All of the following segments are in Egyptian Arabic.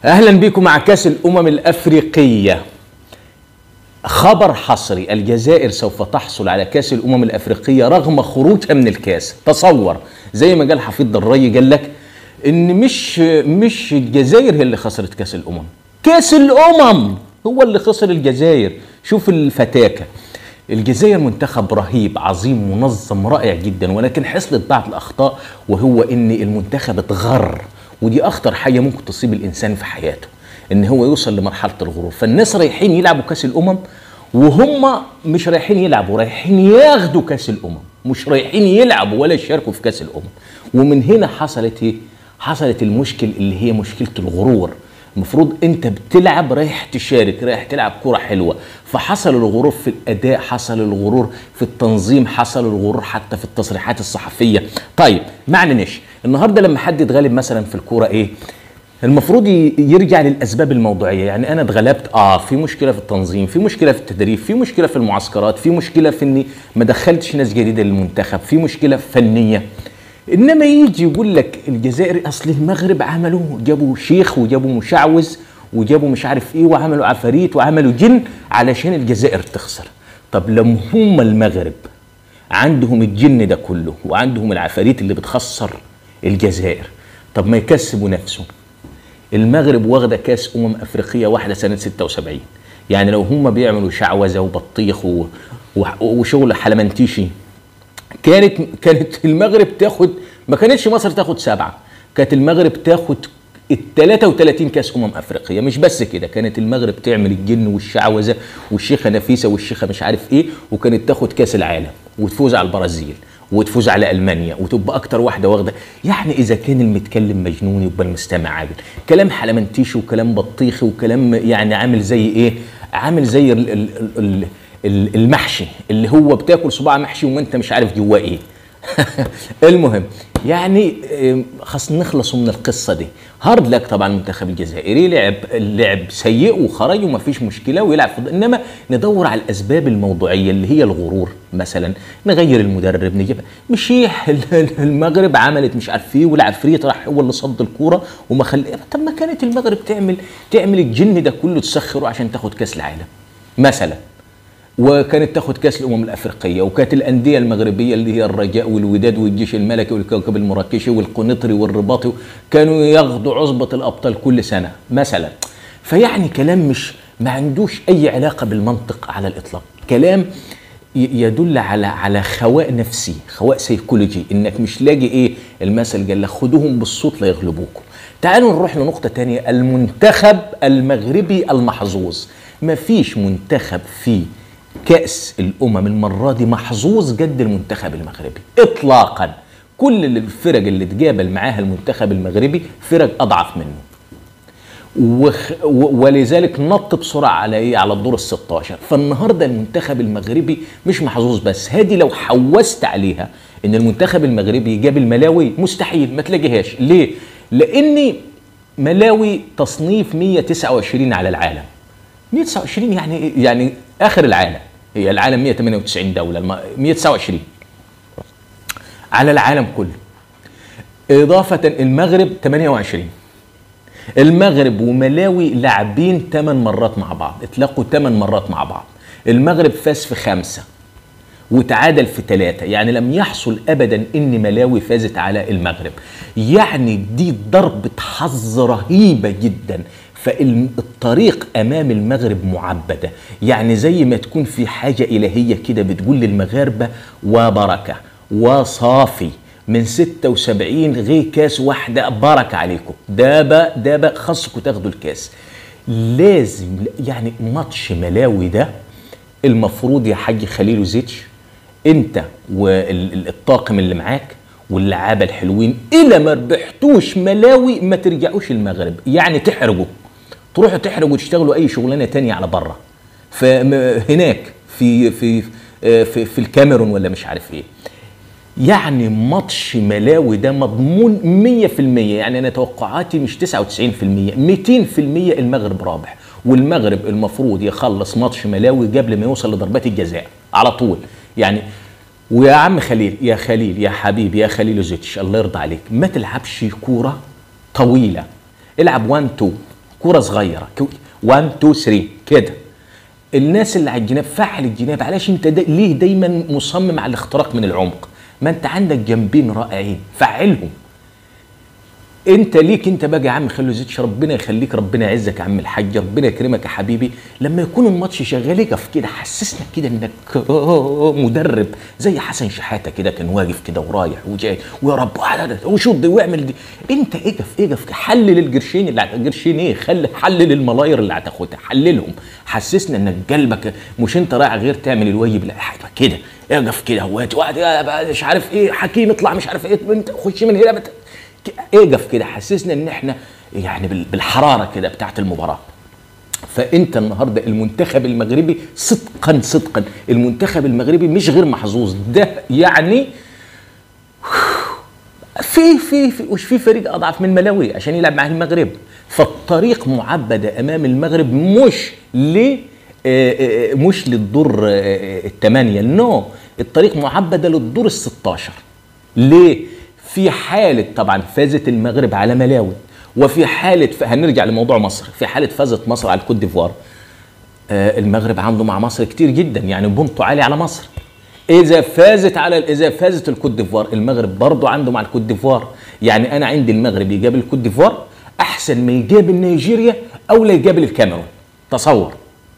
اهلا بكم مع كاس الامم الافريقيه خبر حصري الجزائر سوف تحصل على كاس الامم الافريقيه رغم خروجها من الكاس تصور زي ما قال حفيظ دراي قال لك ان مش مش الجزائر هي اللي خسرت كاس الامم كاس الامم هو اللي خسر الجزائر شوف الفتاكه الجزائر منتخب رهيب عظيم منظم رائع جدا ولكن حصلت بعض الاخطاء وهو ان المنتخب اتغر ودي اخطر حاجه ممكن تصيب الانسان في حياته ان هو يوصل لمرحله الغرور فالناس رايحين يلعبوا كاس الامم وهم مش رايحين يلعبوا رايحين ياخدوا كاس الامم مش رايحين يلعبوا ولا يشاركوا في كاس الامم ومن هنا حصلت ايه حصلت المشكل اللي هي مشكله الغرور المفروض انت بتلعب رايح تشارك رايح تلعب كرة حلوة فحصل الغرور في الاداء حصل الغرور في التنظيم حصل الغرور حتى في التصريحات الصحفية طيب معنيش النهاردة لما حد يتغلب مثلا في الكورة ايه المفروض يرجع للاسباب الموضوعيه يعني انا اتغلبت اه في مشكله في التنظيم في مشكله في التدريب في مشكله في المعسكرات في مشكله في اني ما دخلتش ناس جديده للمنتخب في مشكله فنيه انما يجي يقول لك الجزائر اصل المغرب عملوا جابوا شيخ وجابوا مشعوذ وجابوا مش عارف ايه وعملوا عفاريت وعملوا جن علشان الجزائر تخسر طب لما هم المغرب عندهم الجن ده كله وعندهم العفاريت اللي بتخسر الجزائر طب ما يكسبوا نفسهم المغرب واخده كاس امم افريقيه واحده سنه 76 يعني لو هم بيعملوا شعوذه وبطيخ و... و... وشغل حلمنتيشي كانت كانت المغرب تاخد ما كانتش مصر تاخد سبعه كانت المغرب تاخد ال 33 كاس امم افريقيه مش بس كده كانت المغرب تعمل الجن والشعوذه والشيخه نفيسه والشيخه مش عارف ايه وكانت تاخد كاس العالم وتفوز على البرازيل وتفوز على المانيا وتبقى اكتر واحده واخده يعني اذا كان المتكلم مجنون يبقى المستمع عاقل كلام حلمنتيشي وكلام بطيخي وكلام يعني عامل زي ايه عامل زي ال ال ال ال المحشي اللي هو بتاكل صباع محشي وما انت مش عارف جواه ايه المهم يعني خلاص نخلص من القصه دي هارد لك طبعا المنتخب الجزائري لعب لعب سيء وخرج وما فيش مشكله ويلعب في انما ندور على الاسباب الموضوعيه اللي هي الغرور مثلا نغير المدرب نجيب مشيح المغرب عملت مش عارف ايه والعفريت راح هو اللي صد الكوره وما خلي طب ما كانت المغرب تعمل تعمل الجن ده كله تسخره عشان تاخد كاس العالم مثلا وكانت تاخد كاس الامم الافريقيه وكانت الانديه المغربيه اللي هي الرجاء والوداد والجيش الملكي والكوكب المراكشي والقنطري والرباطي كانوا ياخدوا عصبه الابطال كل سنه مثلا فيعني كلام مش ما عندوش اي علاقه بالمنطق على الاطلاق كلام يدل على على خواء نفسي خواء سيكولوجي انك مش لاقي ايه المثل قال لك خدوهم بالصوت لا يغلبوكم تعالوا نروح لنقطه تانية المنتخب المغربي المحظوظ مفيش منتخب فيه كأس الأمم المرة دي محظوظ جد المنتخب المغربي إطلاقا كل الفرق اللي اتقابل معاها المنتخب المغربي فرق أضعف منه وخ ولذلك نط بسرعة على إيه على الدور ال 16 فالنهاردة المنتخب المغربي مش محظوظ بس هذه لو حوست عليها إن المنتخب المغربي جاب الملاوي مستحيل ما تلاقيهاش ليه؟ لأن ملاوي تصنيف 129 على العالم 129 يعني يعني اخر العالم هي العالم 198 دوله 129 على العالم كله اضافه المغرب 28 المغرب وملاوي لاعبين 8 مرات مع بعض اتلاقوا 8 مرات مع بعض المغرب فاز في خمسه وتعادل في ثلاثة يعني لم يحصل أبدا إن ملاوي فازت على المغرب يعني دي ضربة حظ رهيبة جدا فالطريق امام المغرب معبده يعني زي ما تكون في حاجه الهيه كده بتقول للمغاربه وبركه وصافي من 76 غير كاس واحده بركه عليكم دابا دابا خصكم تاخدوا الكاس لازم يعني ماتش ملاوي ده المفروض يا حاج خليل زيتش انت والطاقم اللي معاك واللعابه الحلوين الى ما ربحتوش ملاوي ما ترجعوش المغرب يعني تحرجوا تروحوا تحرجوا وتشتغلوا اي شغلانه تانية على بره فهناك في في في, في الكاميرون ولا مش عارف ايه يعني ماتش ملاوي ده مضمون 100% يعني انا توقعاتي مش 99% 200% المغرب رابح والمغرب المفروض يخلص ماتش ملاوي قبل ما يوصل لضربات الجزاء على طول يعني ويا عم خليل يا خليل يا حبيبي يا خليل زيتش الله يرضى عليك ما تلعبش كوره طويله العب 1 2 كوره صغيره 1 2 3 كده الناس اللي على الجناب فعل الجناب علاش انت دا ليه دايما مصمم على الاختراق من العمق ما انت عندك جنبين رائعين فعلهم انت ليك انت بقى يا عم خلو زيتش ربنا يخليك ربنا يعزك يا عم الحاج ربنا يكرمك يا حبيبي لما يكون الماتش شغال اقف كده حسسنا كده انك مدرب زي حسن شحاته كده كان واقف كده ورايح وجاي ويا رب وشوط دي واعمل دي انت اقف اقف حلل القرشين اللي قرشين ايه خلي حلل الملاير اللي هتاخدها حللهم حسسنا انك قلبك مش انت رايح غير تعمل الواجب لا حاجه كده اقف كده هوات مش عارف ايه حكيم اطلع مش عارف ايه انت خش من هنا بت... اقف كده حسسنا ان احنا يعني بالحراره كده بتاعت المباراه فانت النهارده المنتخب المغربي صدقا صدقا المنتخب المغربي مش غير محظوظ ده يعني في في في وش في فريق اضعف من ملاوي عشان يلعب مع المغرب فالطريق معبده امام المغرب مش ل مش للدور الثمانيه نو الطريق معبده للدور ال 16 ليه؟ في حالة طبعا فازت المغرب على ملاوي وفي حالة ف... هنرجع لموضوع مصر في حالة فازت مصر على الكوت ديفوار آه المغرب عنده مع مصر كتير جدا يعني بنته عالي على مصر اذا فازت على اذا فازت الكوت ديفوار المغرب برضه عنده مع الكوت ديفوار يعني انا عندي المغرب يقابل الكوت ديفوار احسن ما يقابل نيجيريا او لا يقابل الكاميرون تصور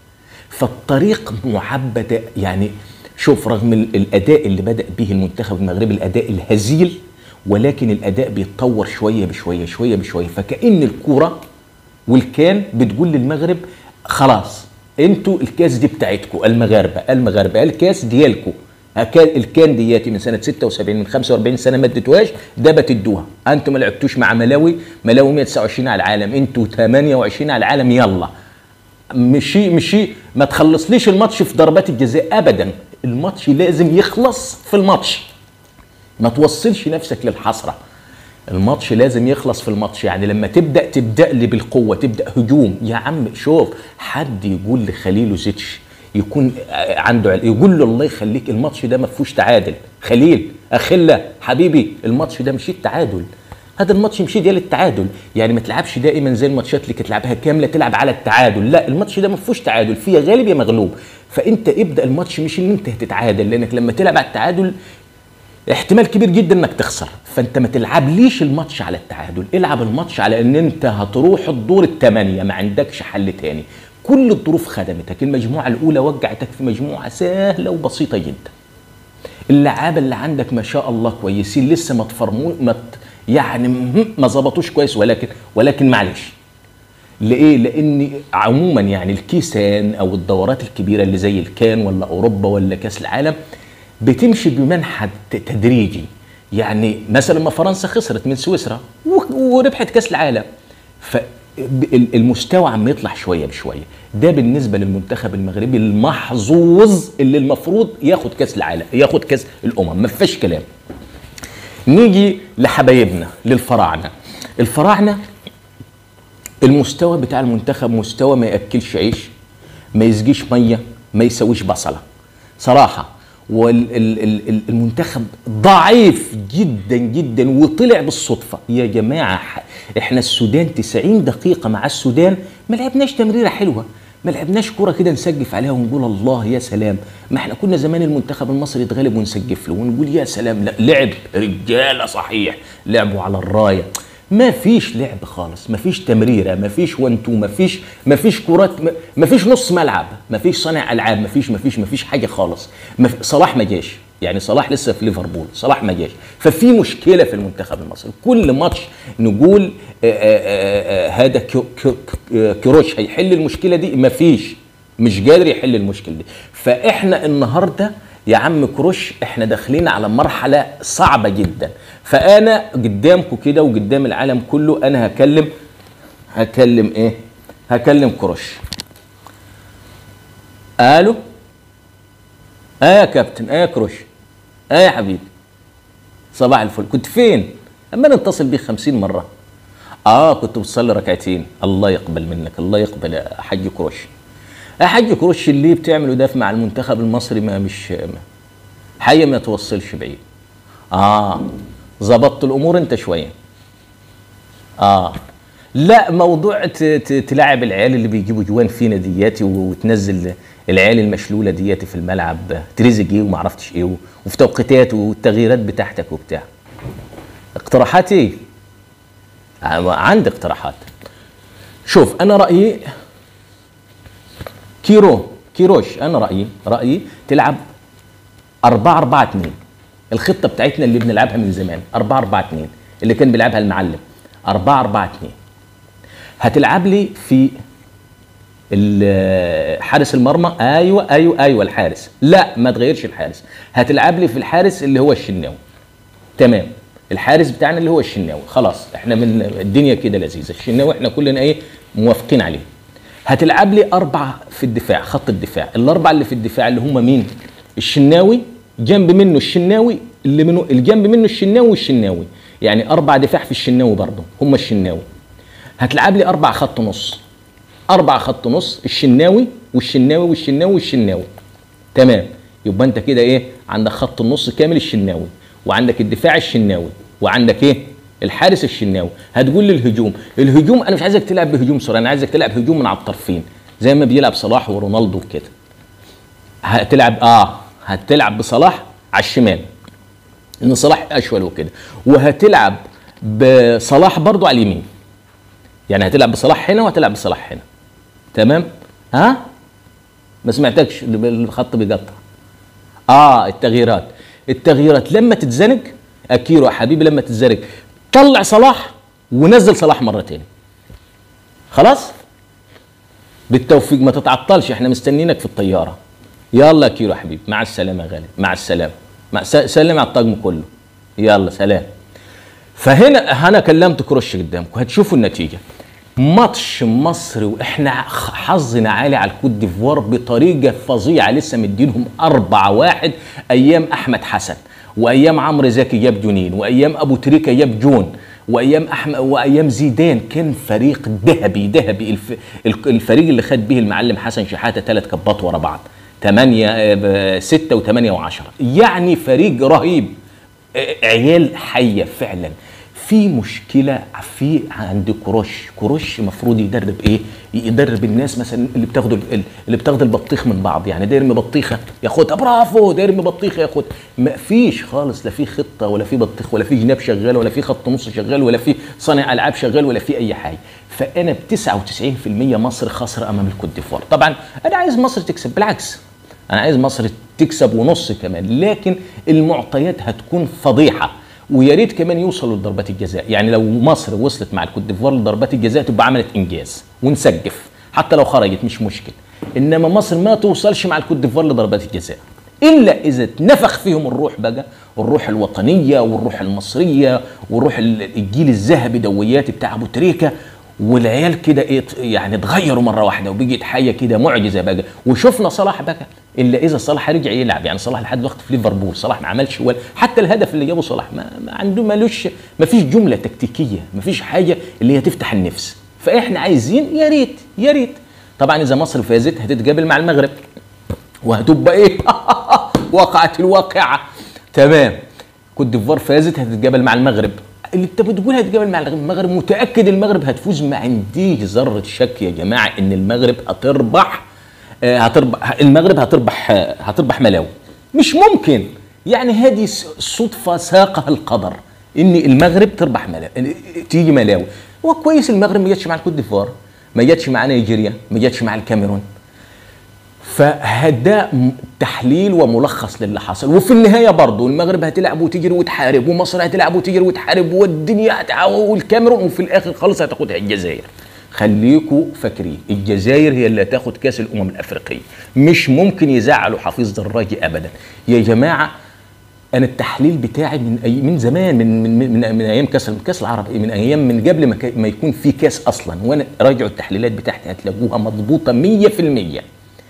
فالطريق معبده يعني شوف رغم الاداء اللي بدا به المنتخب المغربي الاداء الهزيل ولكن الاداء بيتطور شويه بشويه شويه بشويه فكان الكوره والكان بتقول للمغرب خلاص انتوا الكاس دي بتاعتكم المغاربه المغاربه الكاس ديالكم الكان دياتي من سنه 76 من 45 سنه ما اديتوهاش ده بتدوها انتوا ما لعبتوش مع ملاوي ملاوي 129 على العالم انتوا 28 على العالم يلا مشي مشي ما تخلصليش الماتش في ضربات الجزاء ابدا الماتش لازم يخلص في الماتش ما توصلش نفسك للحسره الماتش لازم يخلص في الماتش يعني لما تبدا تبدا لي بالقوه تبدا هجوم يا عم شوف حد يقول لخليل زيتش يكون عنده يقول له الله يخليك الماتش ده ما فيهوش تعادل خليل اخله حبيبي الماتش ده مشيت تعادل هذا الماتش مشي ديال التعادل يعني ما تلعبش دائما زي الماتشات اللي تلعبها كامله تلعب على التعادل لا الماتش ده ما فيهوش تعادل فيه غالب يا مغلوب فانت ابدا الماتش مش ان انت هتتعادل لانك لما تلعب على التعادل احتمال كبير جدا انك تخسر فانت ما تلعبليش الماتش على التعادل العب الماتش على ان انت هتروح الدور الثمانيه ما عندكش حل تاني كل الظروف خدمتك المجموعه الاولى وجعتك في مجموعه سهله وبسيطه جدا اللعابه اللي عندك ما شاء الله كويسين لسه ما تفرموا ما يعني ما ظبطوش كويس ولكن ولكن معلش ليه؟ لان عموما يعني الكيسان او الدورات الكبيره اللي زي الكان ولا اوروبا ولا كاس العالم بتمشي بمنحى تدريجي يعني مثلا ما فرنسا خسرت من سويسرا وربحت كاس العالم فالمستوى عم يطلع شويه بشويه ده بالنسبه للمنتخب المغربي المحظوظ اللي المفروض ياخد كاس العالم ياخد كاس الامم ما فيش كلام نيجي لحبايبنا للفراعنه الفراعنه المستوى بتاع المنتخب مستوى ما ياكلش عيش ما يسقيش ميه ما يسويش بصله صراحه والمنتخب ضعيف جدا جدا وطلع بالصدفة يا جماعة احنا السودان 90 دقيقة مع السودان ما لعبناش تمريرة حلوة ما لعبناش كرة كده نسقف عليها ونقول الله يا سلام ما احنا كنا زمان المنتخب المصري يتغلب ونسقف له ونقول يا سلام لا لعب رجالة صحيح لعبوا على الراية ما فيش لعب خالص ما فيش تمريره ما فيش وان تو ما فيش ما فيش كرات ما فيش نص ملعب ما فيش صانع العاب ما فيش ما فيش ما فيش حاجه خالص ما صلاح ما جاش يعني صلاح لسه في ليفربول صلاح ما جاش ففي مشكله في المنتخب المصري كل ماتش نقول آآ آآ هذا كروش هيحل المشكله دي ما فيش مش قادر يحل المشكله دي فاحنا النهارده يا عم كروش احنا داخلين على مرحله صعبه جدا فانا قدامكم كده وقدام العالم كله انا هكلم هكلم ايه هكلم كروش الو اه يا كابتن اه يا كروش اه يا حبيبي صباح الفل كنت فين اما نتصل بيك خمسين مره اه كنت بتصلي ركعتين الله يقبل منك الله يقبل يا حاج كروش يا حاج كروش اللي بتعمله ده مع المنتخب المصري ما مش حقيقة ما توصلش بعيد اه ظبطت الامور انت شويه اه لا موضوع ت- ت- تلاعب العيال اللي بيجيبوا جوان فينا دياتي و- وتنزل العيال المشلوله دياتي في الملعب تريزيجيه وما عرفتش ايه وفي توقيتات والتغييرات بتاعتك وبتاع اقتراحات ايه؟ ع- عندي اقتراحات شوف انا رايي كيرو كيروش انا رايي رايي تلعب 4 4 2 الخطه بتاعتنا اللي بنلعبها من زمان 4 4 2 اللي كان بيلعبها المعلم 4 4 2 هتلعب لي في ال- حارس المرمى ايوه ايوه ايوه الحارس لا ما تغيرش الحارس هتلعب لي في الحارس اللي هو الشناوي تمام الحارس بتاعنا اللي هو الشناوي خلاص احنا من الدنيا كده لذيذه الشناوي احنا كلنا ايه موافقين عليه هتلعب لي اربعه في الدفاع خط الدفاع الاربعه اللي في الدفاع اللي هم مين الشناوي جنب منه الشناوي اللي منه الجنب منه الشناوي والشناوي يعني اربع دفاع في الشناوي برضه هم الشناوي هتلعب لي اربع خط نص اربع خط نص الشناوي والشناوي والشناوي والشناوي تمام يبقى انت كده ايه عندك خط النص كامل الشناوي وعندك الدفاع الشناوي وعندك ايه الحارس الشناوي هتقول لي الهجوم الهجوم انا مش عايزك تلعب بهجوم سرعه انا عايزك تلعب هجوم من على الطرفين زي ما بيلعب صلاح ورونالدو كده هتلعب اه هتلعب بصلاح على الشمال ان صلاح اشول وكده وهتلعب بصلاح برضو على اليمين يعني هتلعب بصلاح هنا وهتلعب بصلاح هنا تمام ها ما سمعتكش الخط بيقطع اه التغييرات التغييرات لما تتزنق اكيرو يا حبيبي لما تتزنق طلع صلاح ونزل صلاح مره تاني خلاص بالتوفيق ما تتعطلش احنا مستنيينك في الطياره يلا يا كيرو يا حبيبي مع السلامه يا غالي مع السلامه مع س- سلم على الطقم كله يلا سلام فهنا انا كلمت كروش قدامكم هتشوفوا النتيجه ماتش مصر واحنا خ- حظنا عالي على الكوت ديفوار بطريقه فظيعه لسه مدينهم أربعة واحد ايام احمد حسن وايام عمرو زكي جاب جونين وايام ابو تريكه جاب جون وايام احمد وايام زيدان كان فريق ذهبي ذهبي الف... الك- الفريق اللي خد به المعلم حسن شحاته ثلاث كبات ورا بعض 8 6 و8 و10 يعني فريق رهيب عيال حيه فعلا في مشكله في عند كروش كروش المفروض يدرب ايه يدرب الناس مثلا اللي بتاخد ال- اللي بتاخد البطيخ من بعض يعني ده يرمي بطيخه ياخدها برافو ده يرمي بطيخه ياخدها ما فيش خالص لا في خطه ولا في بطيخ ولا في جناب شغال ولا في خط نص شغال ولا في صانع العاب شغال ولا في اي حاجه فانا ب 99% مصر خسر امام الكوت ديفوار طبعا انا عايز مصر تكسب بالعكس انا عايز مصر تكسب ونص كمان لكن المعطيات هتكون فضيحه ويا ريت كمان يوصلوا لضربات الجزاء يعني لو مصر وصلت مع الكوت ديفوار لضربات الجزاء تبقى عملت انجاز ونسجف حتى لو خرجت مش مشكل انما مصر ما توصلش مع الكوت ديفوار لضربات الجزاء الا اذا اتنفخ فيهم الروح بقى الروح الوطنيه والروح المصريه والروح ال- الجيل الذهبي دويات بتاع ابو تريكه والعيال كده ايه يعني اتغيروا مره واحده وبقت حاجه كده معجزه بقى وشفنا صلاح بقى الا اذا صلاح رجع يلعب يعني صلاح لحد وقت في ليفربول صلاح ما عملش ولا حتى الهدف اللي جابه صلاح ما, ما عنده مالوش ما فيش جمله تكتيكيه ما فيش حاجه اللي هي تفتح النفس فاحنا عايزين يا ريت يا ريت طبعا اذا مصر فازت هتتقابل مع المغرب وهتبقى ايه وقعت الواقعه تمام كوت ديفوار فازت هتتقابل مع المغرب اللي انت بتقول هتتقابل مع المغرب متاكد المغرب هتفوز ما عنديش ذره شك يا جماعه ان المغرب هتربح آه، هتربح المغرب هتربح آه، هتربح ملاوي مش ممكن يعني هذه س- صدفه ساقها القدر ان المغرب تربح ملاوي تيجي ملاوي هو كويس المغرب ما جاتش مع الكوت ديفوار ما جاتش مع نيجيريا ما جاتش مع الكاميرون فده م- تحليل وملخص للي حصل وفي النهايه برضه المغرب هتلعب وتجري وتحارب ومصر هتلعب وتجري وتحارب والدنيا هتع- والكاميرون وفي الاخر خالص هتاخدها الجزائر خليكوا فاكرين الجزائر هي اللي هتاخد كاس الامم الافريقيه مش ممكن يزعلوا حفيظ دراجي ابدا يا جماعه انا التحليل بتاعي من أي من زمان من من من, من, من ايام كاس كاس العرب من ايام من قبل ما, كا- ما يكون في كاس اصلا وانا راجعوا التحليلات بتاعتي هتلاقوها مضبوطه 100%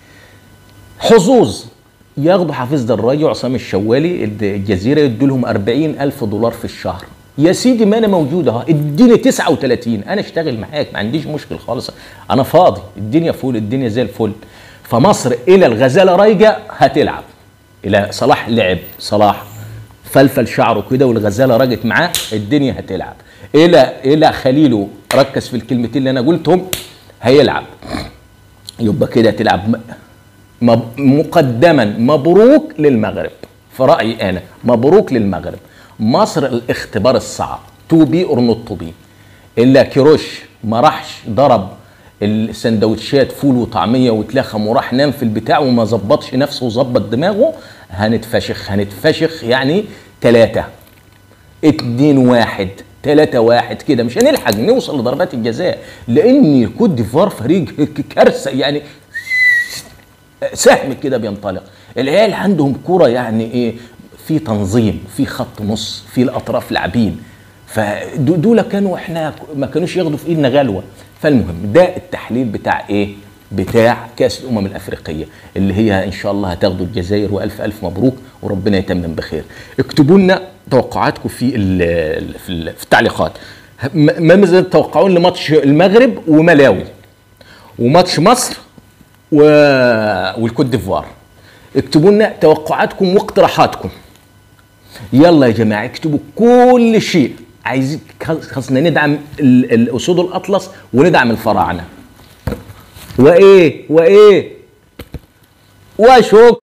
حظوظ ياخدوا حفيظ دراجي وعصام الشوالي الد- الجزيره يدوا لهم 40 الف دولار في الشهر يا سيدي ما انا موجود اهو اديني 39 انا اشتغل معاك ما عنديش مشكل خالص انا فاضي الدنيا فل الدنيا زي الفل فمصر الى الغزاله رايجه هتلعب الى صلاح لعب صلاح فلفل شعره كده والغزاله راجت معاه الدنيا هتلعب الى الى خليله ركز في الكلمتين اللي انا قلتهم هيلعب يبقى كده تلعب م- مب- مقدما مبروك للمغرب في رايي انا مبروك للمغرب مصر الاختبار الصعب تو بي اور نوت تو بي الا كيروش ما راحش ضرب السندوتشات فول وطعميه واتلخم وراح نام في البتاع وما ظبطش نفسه وظبط دماغه هنتفشخ هنتفشخ يعني ثلاثه اتنين واحد تلاتة واحد كده مش هنلحق نوصل لضربات الجزاء لان كوت ديفوار فريق كارثه يعني سهم كده بينطلق العيال عندهم كرة يعني ايه في تنظيم في خط نص في الاطراف لاعبين فدول كانوا احنا ما كانوش ياخدوا في ايدنا غلوه فالمهم ده التحليل بتاع ايه بتاع كاس الامم الافريقيه اللي هي ان شاء الله هتاخدوا الجزائر والف الف مبروك وربنا يتمم بخير اكتبوا لنا توقعاتكم في ال في, ال في التعليقات م- ما ماذا تتوقعون لماتش المغرب وملاوي وماتش مصر و... والكوت ديفوار اكتبوا لنا توقعاتكم واقتراحاتكم يلا يا جماعه اكتبوا كل شيء عايزين خلصنا ندعم ال- الاسود الاطلس وندعم الفراعنه وايه وايه وشكرا